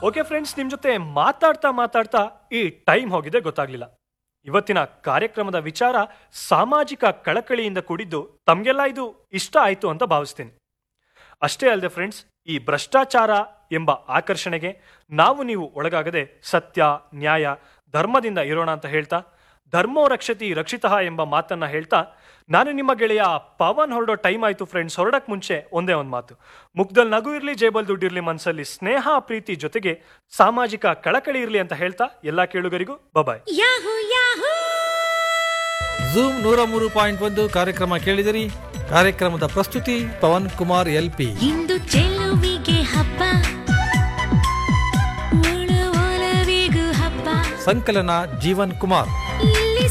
okay friends ನಿಮ್ ಜೊತೆ ಮಾತಾಡ್ತಾ ಮಾತಾಡ್ತಾ ಈ ಟೈಮ್ ಹೋಗಿದೆ ಗೊತ್ತಾಗ್ಲಿಲ್ಲ ಇವತ್ತಿನ ಕಾರ್ಯಕ್ರಮದ ವಿಚಾರ ಸಾಮಾಜಿಕ ಕಳಕಳಿಯಿಂದ ಕೂಡಿದ್ದು ತಮ್ಗೆಲ್ಲ ಇದು ಇಷ್ಟ ಆಯ್ತು ಅಂತ ಭಾವಿಸ್ತೀನಿ ಅಷ್ಟೇ ಅಲ್ಲದೆ ಫ್ರೆಂಡ್ಸ್ ಈ ಭ್ರಷ್ಟಾಚಾರ ಎಂಬ ಆಕರ್ಷಣೆಗೆ ನಾವು ನೀವು ಒಳಗಾಗದೆ ಸತ್ಯ ನ್ಯಾಯ ಧರ್ಮದಿಂದ ಇರೋಣ ಅಂತ ಹೇಳ್ತಾ ಧರ್ಮೋ ರಕ್ಷತಿ ರಕ್ಷಿತಃ ಎಂಬ ಮಾತನ್ನ ಹೇಳ್ತಾ ನಾನು ನಿಮ್ಮ ಗೆಳೆಯ ಪವನ್ ಹೊರಡೋ ಟೈಮ್ ಆಯ್ತು ಫ್ರೆಂಡ್ಸ್ ಹೊರಡಕ್ ಮುಂಚೆ ಒಂದೇ ಒಂದು ಮಾತು ಮುಖದಲ್ಲಿ ನಗು ಇರ್ಲಿ ಜೇಬಲ್ ದುಡ್ಡಿರ್ಲಿ ಮನಸ್ಸಲ್ಲಿ ಸ್ನೇಹ ಪ್ರೀತಿ ಜೊತೆಗೆ ಸಾಮಾಜಿಕ ಕಳಕಳಿ ಇರ್ಲಿ ಅಂತ ಹೇಳ್ತಾ ಎಲ್ಲಾ ಕೇಳುಗರಿಗೂ ಬಬಾಯ್ ಯಾಹೂ ಯಾಹೂ ಝೂಮ್ ನೂರ ಮೂರು ಪಾಯಿಂಟ್ ಒಂದು ಕಾರ್ಯಕ್ರಮ ಕೇಳಿದಿರಿ ಕಾರ್ಯಕ್ರಮದ ಪ್ರಸ್ತುತಿ ಪವನ್ ಕುಮಾರ್ ಎಲ್ ಪಿ ಇಂದು ಚೆಲುವಿಗೆ ಹಬ್ಬ ಒಳ ಒಲವಿಗೂ ಹಬ್ಬ ಸಂಕಲನ ಜೀವನ್ ಕುಮಾರ್ ಇಲ್ಲ